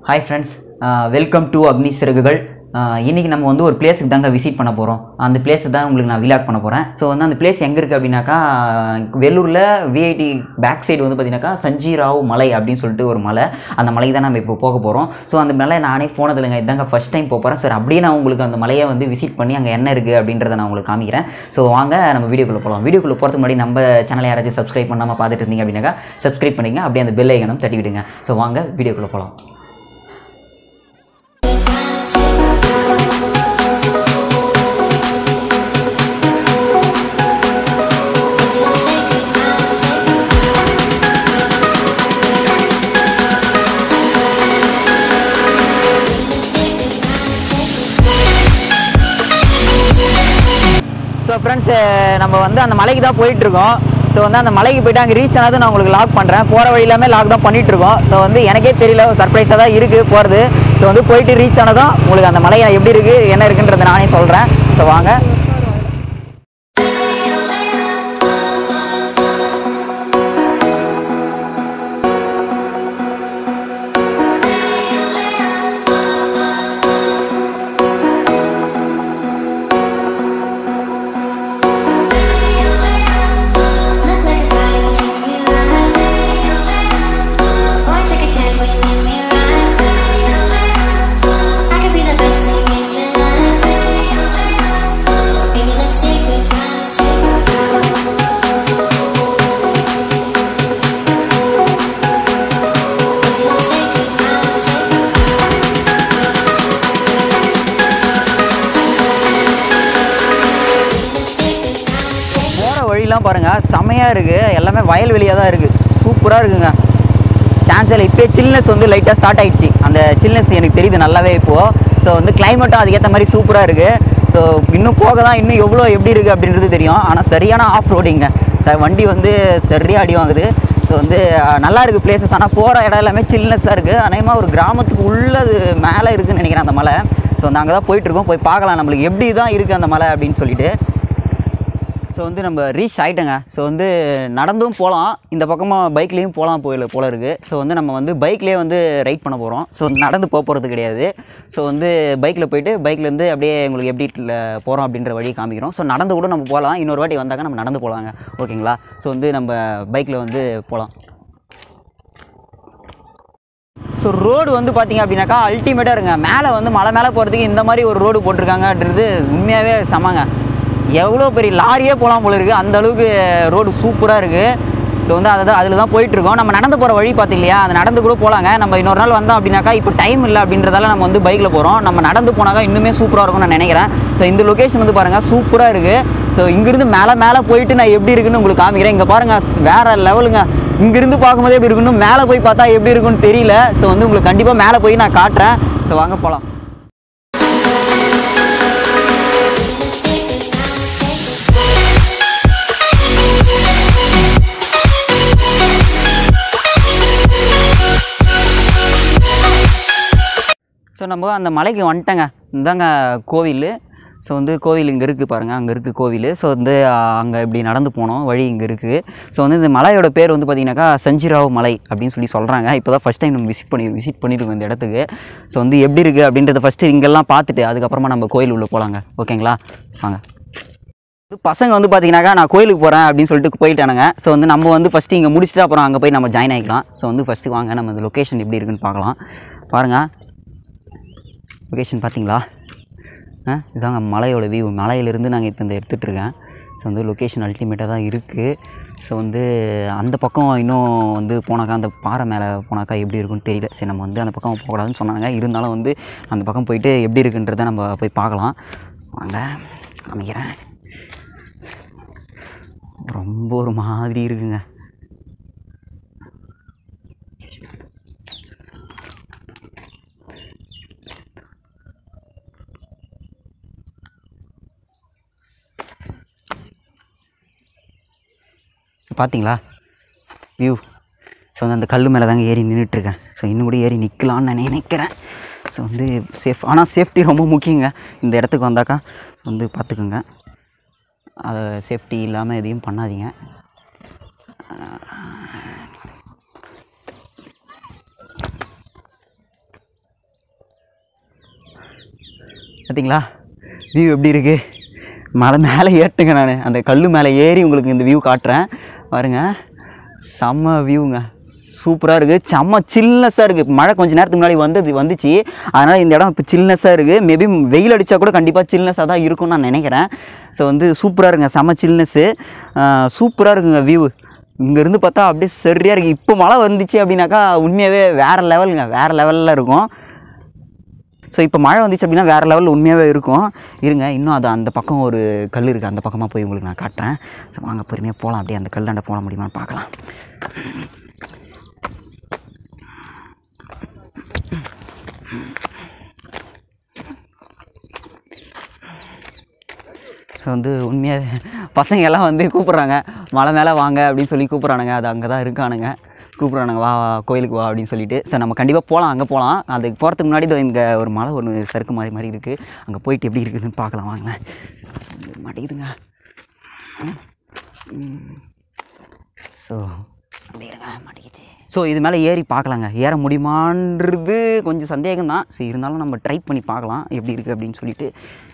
Hi friends welcome to அக்னி சிறகுகள் இன்றைக்கி நம்ம வந்து ஒரு பிளேஸுக்கு தாங்க விசிட் பண்ண போகிறோம் அந்த பிளேஸை தான் உங்களுக்கு நான் விலாக் பண்ண போகிறேன் ஸோ வந்து அந்த பிளேஸ் எங்கே இருக்குது அப்படின்னாக்கா வெள்ளூரில் விஐடி பேக் சைடு வந்து பார்த்தீங்கன்னாக்கா சஞ்சீராவ் மலை அப்படின்னு சொல்லிட்டு ஒரு மலை அந்த மலைக்கு தான் நம்ம இப்போ போக போகிறோம் ஸோ அந்த மலை நானே போனதில்லைங்க இதாங்க ஃபஸ்ட் டைம் போக போகிறேன் சார் அப்படியே நான் உங்களுக்கு அந்த மலையை வந்து விசிட் பண்ணி அங்கே என்ன இருக்குது அப்படின்றத நான் உங்களுக்கு காமிக்கிறேன் ஸோ வாங்க நம்ம வீடியோக்குள்ளே போகலாம் வீடியோக்குள்ளே போகிறதுக்கு முன்னாடி நம்ம சேனலை யாராச்சும் சப்ஸ்கிரைப் பண்ணாமல் பார்த்துட்டு இருந்தீங்க அப்படின்னாக்கா சப்ஸ்கிரைப் பண்ணிங்க அப்படியே அந்த பெல் ஐக்கனும் தட்டி விடுங்க ஸோ வாங்க வீடியோக்குள்ளே போகலாம் ஸோ ஃப்ரெண்ட்ஸ் நம்ம வந்து அந்த மலைக்கு தான் போயிட்டு இருக்கோம் ஸோ வந்து அந்த மலைக்கு போயிட்டு அங்கே ரீச் ஆனதும் நான் உங்களுக்கு லாக் பண்ணுறேன் போகிற வழியிலாமே லாக் தான் பண்ணிட்டு இருக்கோம் ஸோ வந்து எனக்கே தெரியல சர்ப்ரைஸாக தான் இருக்குது போகிறது ஸோ வந்து போயிட்டு ரீச் ஆனதும் உங்களுக்கு அந்த மலை எப்படி இருக்குது என்ன இருக்குன்றதை நானே சொல்கிறேன் ஸோ வாங்க Look like a guy who treat me right. Boy, take a chance when you let me ride. I could be the best thing in your life. Baby, let's take a drive, take a drive. Baby, let's take a drive, take a போகிற வழிலாம் பாருங்கள் செமையாக இருக்குது எல்லாமே வயல்வெளியாக தான் இருக்குது சூப்பராக இருக்குங்க chance இல்லை இப்போ சில்னஸ் வந்து லைட்டாக ஸ்டார்ட் ஆயிடுச்சு அந்த சில்னஸ் எனக்கு தெரியுது நல்லாவே இப்போது ஸோ வந்து கிளைமேட்டும் அதுக்கேற்ற மாதிரி சூப்பராக இருக்குது ஸோ இன்னும் போக தான் இன்னும் எவ்வளோ எப்படி இருக்குது அப்படின்றது தெரியும் ஆனால் சரியான ஆஃப் ரோடிங்க சார் வண்டி வந்து சரியாக அடி வாங்குது ஸோ வந்து அஹ், நல்லா இருக்குது பிளேசஸ் ஆனால் போகிற இடம் எல்லாமே சில்னஸாக இருக்குது அநேகமாக ஒரு கிராமத்துக்கு உள்ளது மேலே இருக்குதுன்னு நினைக்கிறேன் அந்த மலை ஸோ வந்து அங்கே தான் போயிட்டுருக்கோம் போய் பார்க்கலாம் நம்மளுக்கு எப்படி தான் இருக்குது அந்த மலை அப்படின்னு சொல்லிட்டு ஸோ வந்து நம்ம ரீச் ஆகிட்டோங்க ஸோ வந்து நடந்தும் போகலாம் இந்த பக்கமாக பைக்லேயும் போகலாம் போயில போல இருக்குது ஸோ வந்து நம்ம வந்து பைக்லேயே வந்து ரைட் பண்ண போகிறோம் ஸோ நடந்து போக போகிறது கிடையாது ஸோ வந்து பைக்கில் போயிட்டு பைக்லேருந்து அப்படியே உங்களுக்கு எப்படி போகிறோம் அப்படின்ற வழி காமிக்கிறோம் ஸோ நடந்து கூட நம்ம போகலாம் இன்னொரு வாட்டி வந்தாக்க நம்ம நடந்து போகலாங்க ஓகேங்களா ஸோ வந்து நம்ம பைக்கில் வந்து போகலாம் ஸோ ரோடு வந்து பார்த்தீங்க அப்படின்னாக்கா அல்டிமேட்டாக இருங்க மேலே வந்து மலை மேலே போகிறதுக்கு இந்த மாதிரி ஒரு ரோடு போட்டிருக்காங்கன்றது உண்மையாகவே சமங்க எவ்வளோ பெரிய லாரியே போகலாம் போல இருக்குது அந்த அளவுக்கு ரோடு சூப்பராக இருக்குது ஸோ வந்து அதை தான் அதில் தான் போயிட்டுருக்கோம் நம்ம நடந்து போகிற வழி பார்த்து இல்லையா அது நடந்து கூட போகலாங்க நம்ம இன்னொரு நாள் வந்தோம் அப்படின்னாக்கா இப்போ டைம் இல்லை அப்படின்றதால நம்ம வந்து பைக்கில் போகிறோம் நம்ம நடந்து போனாக்கா இன்னுமே சூப்பராக இருக்கும்னு நான் நினைக்கிறேன் ஸோ இந்த லொக்கேஷன் வந்து பாருங்கள் சூப்பராக இருக்குது ஸோ இங்கேருந்து மேலே மேலே போயிட்டு நான் எப்படி இருக்குன்னு உங்களுக்கு காமிக்கிறேன் இங்கே பாருங்கள் வேறு லெவலுங்க இங்கிருந்து பார்க்கும்போதே எப்படி இருக்குன்னு மேலே போய் பார்த்தா எப்படி இருக்குன்னு தெரியல ஸோ வந்து உங்களுக்கு கண்டிப்பாக மேலே போய் நான் காட்டுறேன் ஸோ வாங்க போகலாம் ஸோ நம்ம அந்த மலைக்கு வந்துட்டேங்க இந்தாங்க கோவில் ஸோ வந்து கோவில் இங்கே இருக்குது பாருங்கள் அங்கே இருக்குது கோவில் ஸோ வந்து அங்கே இப்படி நடந்து போனோம் வழி இங்கே இருக்குது ஸோ வந்து இந்த மலையோட பேர் வந்து பார்த்திங்கனாக்கா சஞ்சிராவ் மலை அப்படின்னு சொல்லி சொல்கிறாங்க இப்போ தான் ஃபஸ்ட் டைம் நம்ம விசிட் பண்ணி விசிட் பண்ணியிருக்கோம் இந்த இடத்துக்கு ஸோ வந்து எப்படி இருக்குது அப்படின்றத ஃபஸ்ட்டு இங்கெல்லாம் பார்த்துட்டு அதுக்கப்புறமா நம்ம கோயில் உள்ளே போகலாங்க ஓகேங்களா வாங்க இது பசங்க வந்து பார்த்தீங்கன்னாக்கா நான் கோயிலுக்கு போகிறேன் அப்படின்னு சொல்லிட்டு போயிட்டானுங்க ஸோ வந்து நம்ம வந்து ஃபஸ்ட்டு இங்கே முடிச்சுட்டு அப்புறம் அங்கே போய் நம்ம ஜாயின் ஆகிக்கலாம் ஸோ வந்து ஃபஸ்ட்டு வாங்க நம்ம இந்த லொக்கேஷன் எப்படி இருக்குன்னு பார்க்கலாம் பாருங்கள் லொக்கேஷன் பார்த்தீங்களா ஆ இதாங்க மலையோட வியூ மலையிலேருந்து நாங்கள் இப்போ இந்த எடுத்துகிட்ருக்கேன் ஸோ வந்து லொக்கேஷன் அல்டிமேட்டாக தான் இருக்குது ஸோ வந்து அந்த பக்கம் இன்னும் வந்து போனாக்கா அந்த பாறை மேலே போனாக்கா எப்படி இருக்குன்னு தெரியல சரி நம்ம வந்து அந்த பக்கம் போகக்கூடாதுன்னு சொன்னாங்க இருந்தாலும் வந்து அந்த பக்கம் போயிட்டு எப்படி இருக்குன்றதை நம்ம போய் பார்க்கலாம் வாங்க காமிக்கிறேன் ரொம்ப ஒரு மாதிரி இருக்குங்க பார்த்தீங்களா வியூ ஸோ வந்து அந்த கல் மேலே தாங்க ஏறி நின்றுட்டுருக்கேன் ஸோ இன்னும் கூட ஏறி நிற்கலான்னு நான் நினைக்கிறேன் ஸோ வந்து சேஃப் ஆனால் சேஃப்டி ரொம்ப முக்கியங்க இந்த இடத்துக்கு வந்தாக்கா வந்து பார்த்துக்குங்க அதை சேஃப்டி இல்லாமல் எதையும் பண்ணாதீங்க பார்த்தீங்களா வியூ எப்படி இருக்குது மலை மேலே ஏற்றுங்க நான் அந்த கல் மேலே ஏறி உங்களுக்கு இந்த வியூ காட்டுறேன் பாருங்க செம்ம வியூங்க சூப்பராக இருக்குது செம்ம சில்னஸாக இருக்குது மழை கொஞ்ச நேரத்துக்கு முன்னாடி வந்தது வந்துச்சு அதனால் இந்த இடம் இப்போ சில்னஸாக இருக்குது மேபி வெயில் அடித்தா கூட கண்டிப்பாக சில்னஸாக தான் இருக்கும்னு நான் நினைக்கிறேன் ஸோ வந்து சூப்பராக இருக்குங்க செம்ம சில்னஸ்ஸு சூப்பராக இருக்குங்க வியூ இங்கேருந்து பார்த்தா அப்படியே சரியாக இருக்குது இப்போ மழை வந்துச்சு அப்படின்னாக்கா உண்மையாகவே வேறு லெவலுங்க வேறு லெவலில் இருக்கும் ஸோ இப்போ மழை வந்துச்சு அப்படின்னா வேறு லெவலில் உண்மையாகவே இருக்கும் இருங்க இன்னும் அது அந்த பக்கம் ஒரு கல் இருக்குது அந்த பக்கமாக போய் உங்களுக்கு நான் காட்டுறேன் ஸோ வாங்க பொறுமையாக போகலாம் அப்படியே அந்த கல்லாண்ட போக முடியுமான்னு பார்க்கலாம் ஸோ வந்து உண்மையாக பசங்க எல்லாம் வந்து கூப்பிட்றாங்க மலை மேலே வாங்க அப்படின்னு சொல்லி கூப்பிட்றானுங்க அது அங்கே தான் இருக்கானுங்க கூப்பிட்றானுங்க வா வா, கோயிலுக்கு வா அப்படின்னு சொல்லிட்டு ஸோ நம்ம கண்டிப்பாக போகலாம் அங்கே போகலாம் அதுக்கு போகிறதுக்கு முன்னாடி இதோ இங்கே ஒரு மலை ஒன்று சறுக்கு மாதிரி மாதிரி இருக்குது அங்கே போயிட்டு எப்படி இருக்குதுன்னு பார்க்கலாம் வாங்க மாட்டேங்குதுங்க ஸோ அப்படி இருங்க மாட்டேங்கிச்சு ஸோ இது மேலே ஏறி பார்க்கலாங்க ஏற முடியுமான்றது கொஞ்சம் சந்தேகம் தான் சரி இருந்தாலும் நம்ம ட்ரை பண்ணி பார்க்கலாம் எப்படி இருக்குது அப்படின்னு சொல்லிட்டு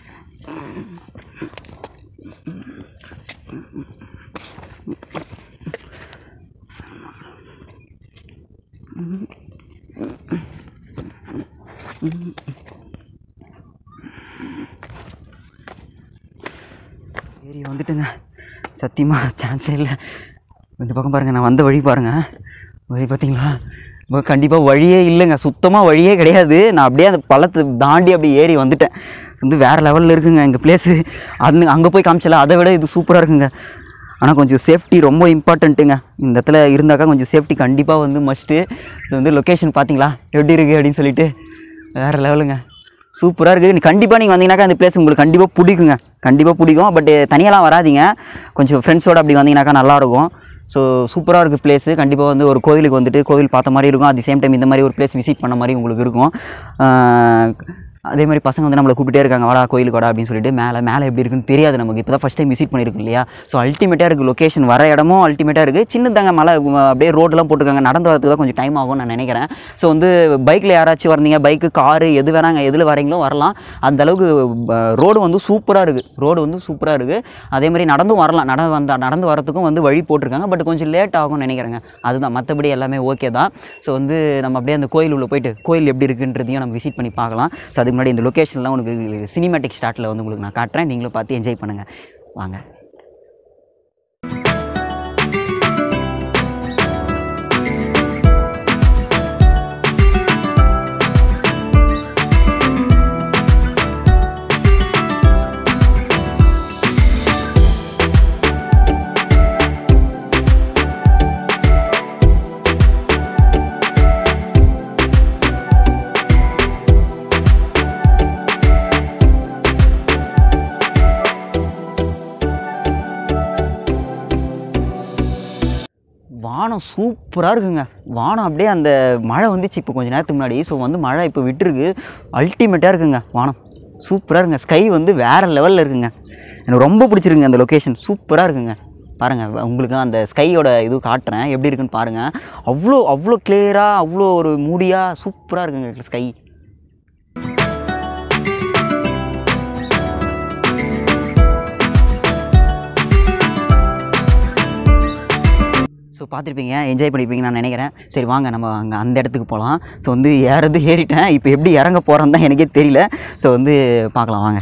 ஏறி வந்துட்டுங்க சத்தியமாக சான்ஸே இல்லை இந்த பக்கம் பாருங்கள் நான் வந்த வழி பாருங்கள் வழி பார்த்தீங்களா இப்போ கண்டிப்பாக வழியே இல்லைங்க சுத்தமாக வழியே கிடையாது நான் அப்படியே அந்த பள்ளத்தை தாண்டி அப்படியே ஏறி வந்துட்டேன் வந்து வேறு லெவலில் இருக்குங்க எங்கள் பிளேஸு அது அங்கே போய் காமிச்சல அதை விட இது சூப்பராக இருக்குங்க ஆனால் கொஞ்சம் சேஃப்டி ரொம்ப இம்பார்ட்டண்ட்டுங்க இந்த இடத்துல இருந்தாக்கா கொஞ்சம் சேஃப்டி கண்டிப்பாக வந்து மஸ்ட்டு ஸோ வந்து லொக்கேஷன் பார்த்தீங்களா எப்படி இருக்குது அப்படின்னு சொல்லிட்டு வேறு லெவலுங்க சூப்பராக இருக்குது கண்டிப்பாக நீங்கள் வந்தீங்கன்னாக்கா அந்த பிளேஸ் உங்களுக்கு கண்டிப்பாக பிடிக்குங்க கண்டிப்பாக பிடிக்கும் பட் தனியாலாம் வராதீங்க கொஞ்சம் ஃப்ரெண்ட்ஸோடு அப்படி வந்தீங்கன்னாக்கா நல்லாயிருக்கும் ஸோ சூப்பராக இருக்குது பிளேஸு கண்டிப்பாக வந்து ஒரு கோவிலுக்கு வந்துட்டு கோவில் பார்த்த மாதிரி இருக்கும் அட் தி சேம் டைம் இந்த மாதிரி ஒரு பிளேஸ் விசிட் பண்ண மாதிரி உங்களுக்கு இருக்கும் ஆஹ் அதே மாதிரி பசங்க வந்து நம்மளை கூப்பிட்டே இருக்காங்க வாடா கோயிலுக்கு வாடா அப்படின்னு சொல்லிட்டு மேலே மேலே எப்படி இருக்குன்னு தெரியாது நமக்கு இப்போ தான் ஃபஸ்ட் டைம் விசிட் பண்ணியிருக்கோம் இல்லையா ஸோ அல்டிமேட்டாக இருக்குது லொக்கேஷன் வர இடமும் அல்டிமேட்டாக இருக்குது சின்னதாங்க மலை உம், அப்படியே ரோடெலாம் போட்டிருக்காங்க நடந்து வரதுக்கு தான் கொஞ்சம் டைம் ஆகும்னு நான் நினைக்கிறேன் ஸோ வந்து பைக்கில் யாராச்சும் வந்தீங்க பைக்கு காரு எது வேணாங்க எதில் வரீங்களோ வரலாம் அந்த அளவுக்கு ரோடு வந்து சூப்பராக இருக்குது ரோடு வந்து சூப்பராக இருக்குது அதே மாதிரி நடந்தும் வரலாம் நடந்து வந்த நடந்து வரத்துக்கும் வந்து வழி போட்டிருக்காங்க பட் கொஞ்சம் லேட் ஆகும்னு நினைக்கிறேங்க அதுதான் மற்றபடி எல்லாமே ஓகே தான் ஸோ வந்து நம்ம அப்படியே அந்த கோயில் உள்ள போயிட்டு கோயில் எப்படி இருக்குன்றதையும் நம்ம விசிட் பண்ணி பார்க்கலாம் ஸோ அதுக்கு முன்னாடி இந்த லொக்கேஷன்லாம் உனக்கு சினிமேட்டிக் ஸ்டார்ட்டில் வந்து உங்களுக்கு நான் காட்டுறேன் நீங்களும் பார்த்து என்ஜாய் பண்ணுங்கள் வாங்க வானம் சூப்பராக இருக்குங்க வானம் அப்படியே அந்த மழை வந்துச்சு இப்போ கொஞ்சம் நேரத்துக்கு முன்னாடி ஸோ வந்து மழை இப்போ விட்டுருக்கு அல்டிமேட்டாக இருக்குங்க வானம் சூப்பராக இருக்குங்க ஸ்கை வந்து வேறு லெவலில் இருக்குங்க எனக்கு ரொம்ப பிடிச்சிருக்குங்க அந்த லொக்கேஷன் சூப்பராக இருக்குங்க பாருங்கள் உங்களுக்கு அந்த ஸ்கையோட இது காட்டுறேன் எப்படி இருக்குன்னு பாருங்கள் அவ்வளோ அவ்வளோ கிளியராக அவ்வளோ ஒரு மூடியாக சூப்பராக இருக்குங்க ஸ்கை ஸோ பார்த்துருப்பீங்க என்ஜாய் பண்ணியிருப்பீங்கன்னு நான் நினைக்கிறேன் சரி வாங்க நம்ம அங்கே அந்த இடத்துக்கு போகலாம் ஸோ வந்து ஏறது ஏறிட்டேன் இப்போ எப்படி இறங்க போகிறோன்னு தான் எனக்கே தெரியல ஸோ வந்து பார்க்கலாம் வாங்க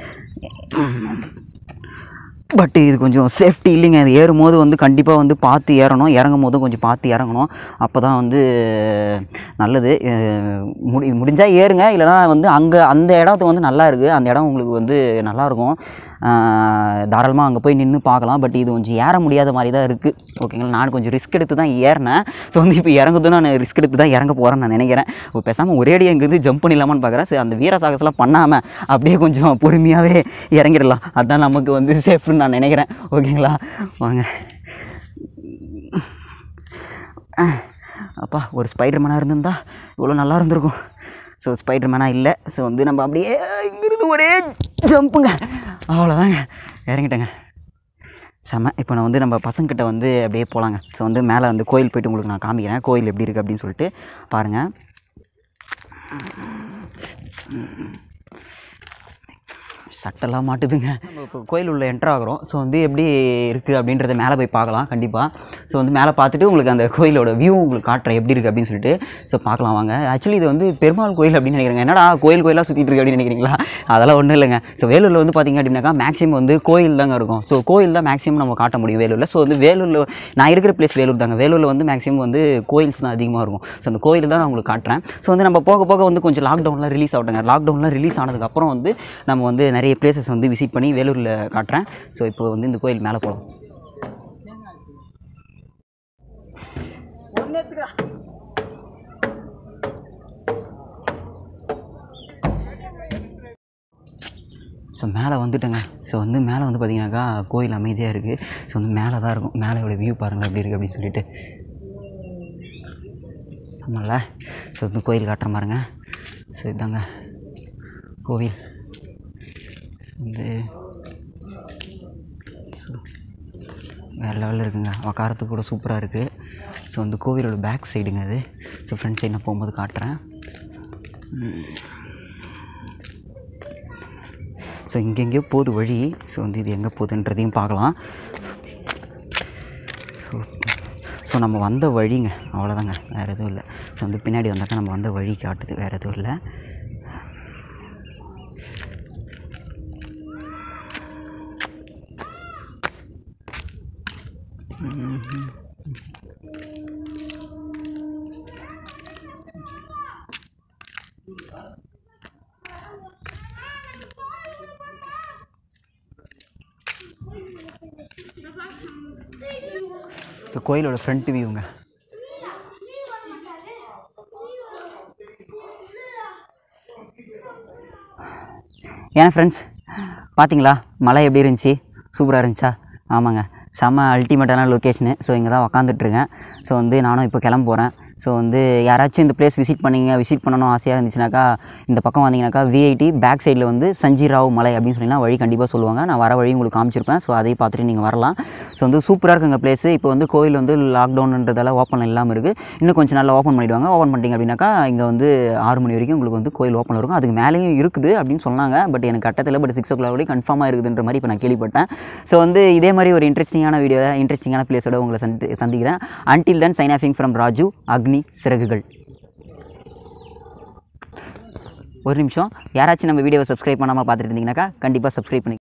பட் இது கொஞ்சம் சேஃப்டி இல்லைங்க இது ஏறும்போது வந்து கண்டிப்பாக வந்து பார்த்து ஏறணும் இறங்கும் போதும் கொஞ்சம் பார்த்து இறங்கணும் அப்போ தான் வந்து நல்லது அஹ் முடி முடிஞ்சால் ஏறுங்க இல்லைனா வந்து அங்கே அந்த இடத்து வந்து நல்லா இருக்குது அந்த இடம் உங்களுக்கு வந்து நல்லாயிருக்கும் தாராளமாக அங்கே போய் நின்று பார்க்கலாம் பட் இது கொஞ்சம் ஏற முடியாத மாதிரி தான் இருக்குது ஓகேங்களா நான் கொஞ்சம் ரிஸ்க் எடுத்து தான் ஏறினேன் ஸோ வந்து இப்போ இறங்குதும் நான் ரிஸ்க் எடுத்து தான் இறங்க போகிறேன்னு நான் நினைக்கிறேன் இப்போ பேசாமல் ஒரேடி இங்கேருந்து ஜம்ப் பண்ணிடலாமான்னு பார்க்குறேன் சரி அந்த வீர சாகசம்லாம் பண்ணாமல் அப்படியே கொஞ்சம் பொறுமையாகவே இறங்கிடலாம் அதுதான் நமக்கு வந்து சேஃப்னு நான் நினைக்கிறேன் ஓகேங்களா வாங்க அப்பா ஒரு ஸ்பைடர் மேனாக இருந்திருந்தா இவ்வளோ நல்லா இருந்திருக்கும் ஸோ ஸ்பைடர் மேனாக இல்லை ஸோ வந்து நம்ம அப்படியே இங்கிருந்து ஒரே ஜம்புங்க அவ்வளோதாங்க இறங்கிட்டேங்க செம இப்போ நான் வந்து நம்ம பசங்கிட்ட வந்து அப்படியே போகலாங்க ஸோ வந்து மேலே வந்து கோயில் போயிட்டு உங்களுக்கு நான் காமிக்கிறேன் கோயில் எப்படி இருக்குது அப்படின்னு சொல்லிட்டு பாருங்கள் சட்டெல்லாம் மாட்டுதுங்க நம்ம இப்போ கோயில் உள்ள என்டர் ஆகிறோம் ஸோ வந்து எப்படி இருக்குது அப்படின்றத மேலே போய் பார்க்கலாம் கண்டிப்பாக ஸோ வந்து மேலே பார்த்துட்டு உங்களுக்கு அந்த கோயிலோட வியூ உங்களுக்கு காட்டுறேன் எப்படி இருக்குது அப்படின்னு சொல்லிட்டு ஸோ பார்க்கலாம் வாங்க ஆக்சுவலி இது வந்து பெருமாள் கோயில் அப்படின்னு நினைக்கிறேங்க என்னடா கோயில் கோயிலாக சுற்றிட்டு இருக்கு அப்படின்னு நினைக்கிறீங்களா அதெல்லாம் ஒன்றும் இல்லைங்க ஸோ வேலூரில் வந்து பார்த்திங்க அப்படின்னாக்கா மேக்ஸிமம் வந்து கோயில் தாங்க இருக்கும் ஸோ கோயில் தான் மேக்ஸிமம் நம்ம காட்ட முடியும் வேலூரில் ஸோ வந்து வேலூரில் நான் இருக்கிற பிளேஸ் வேலூர் தாங்க வேலூரில் வந்து மேக்ஸிமம் வந்து கோயில்ஸ் தான் அதிகமாக இருக்கும் ஸோ அந்த கோயில் தான் நான் உங்களுக்கு காட்டுறேன் ஸோ வந்து நம்ம போக போக வந்து கொஞ்சம் லாக்டவுன்லாம் ரிலீஸ் ஆகட்டுங்க லாக்டவுன்லாம் ரிலீஸ் ஆனதுக்கப்புறம் வந்து நம்ம வந்து நிறைய பிளேசஸ் வந்து விசிட் பண்ணி வேலூரில் காட்டுறேன் ஸோ இப்போ வந்து இந்த கோயில் மேலே போகலாம் ஸோ மேலே வந்துட்டேங்க ஸோ வந்து மேலே வந்து பார்த்தீங்கன்னாக்கா கோயில் அமைதியாக இருக்குது ஸோ வந்து மேலே தான் இருக்கும் மேலே இவ்வளோ வியூ பாருங்கள் எப்படி இருக்குது அப்படின்னு சொல்லிட்டு ஆமாம்ல ஸோ வந்து கோயில் காட்டுற பாருங்க ஸோ இதாங்க கோவில் வந்து ஸோ வேறு லெவலில் இருக்குங்க உக்காரத்துக்கு கூட சூப்பராக இருக்குது ஸோ வந்து கோவிலோட பேக் சைடுங்க அது ஸோ ஃப்ரண்ட் சைடு நான் போகும்போது காட்டுறேன் ஸோ இங்கெங்கேயோ போகுது வழி ஸோ வந்து இது எங்கே போகுதுன்றதையும் பார்க்கலாம் ஸோ ஸோ நம்ம வந்த வழிங்க அவ்வளோதாங்க வேறு எதுவும் இல்லை ஸோ வந்து பின்னாடி வந்தாக்கா நம்ம வந்த வழி காட்டுது வேறு எதுவும் இல்லை ஸோ கோயிலோட ஃப்ரண்ட் வியூங்க ஏன் ஃப்ரெண்ட்ஸ் பார்த்தீங்களா மலை எப்படி இருந்துச்சு சூப்பராக இருந்துச்சா ஆமாங்க செம்ம அல்டிமேட்டான லொக்கேஷனு ஸோ இங்கே தான் உக்காந்துட்ருக்கேன் ஸோ வந்து நானும் இப்போ கிளம்ப போகிறேன் ஸோ வந்து யாராச்சும் இந்த பிளேஸ் விசிட் பண்ணீங்க விசிட் பண்ணணும் ஆசையாக இருந்துச்சுனாக்கா இந்த பக்கம் வந்தீங்கன்னாக்கா விஐடி பேக் சைடில் வந்து சஞ்சிராவ் மலை அப்படின்னு சொன்னீங்கன்னா வழி கண்டிப்பாக சொல்லுவாங்க நான் வர வழி உங்களுக்கு காமிச்சிருப்பேன் ஸோ அதையும் பார்த்துட்டு நீங்கள் வரலாம் ஸோ வந்து சூப்பராக இருக்குங்க பிளேஸ் இப்போ வந்து கோவில் வந்து லாக்டவுன்ன்றதால ஓப்பன் இல்லாமல் இருக்குது இன்னும் கொஞ்சம் நாளில் ஓப்பன் பண்ணிவிடுவாங்க ஓப்பன் பண்ணிட்டீங்க அப்படின்னாக்கா இங்கே வந்து ஆறு மணி வரைக்கும் உங்களுக்கு வந்து கோயில் ஓப்பன் இருக்கும் அதுக்கு மேலேயும் இருக்குது அப்படின்னு சொன்னாங்க பட் எனக்கு கட்டத்தில் பட் சிக்ஸ் ஓ கிளாக் வரைக்கும் கன்ஃபார்மாக இருக்குதுன்ற மாதிரி இப்போ நான் கேள்விப்பட்டேன் ஸோ வந்து இதே மாதிரி ஒரு இன்ட்ரெஸ்டிங்கான வீடியோ இன்ட்ரெஸ்டிங்கான பிளேஸோட உங்களை சந்தி சந்திக்கிறேன் until then sign offing from Raju Agni Siragugal ஒரு நிமிஷம் யாராச்சும் நம்ம வீடியோவை சப்ஸ்கிரைப் பண்ணாமல் பார்த்துட்டு இருந்தீங்கன்னாக்கா கண்டிப்பாக சப்ஸ்கிரைப் பண்ணி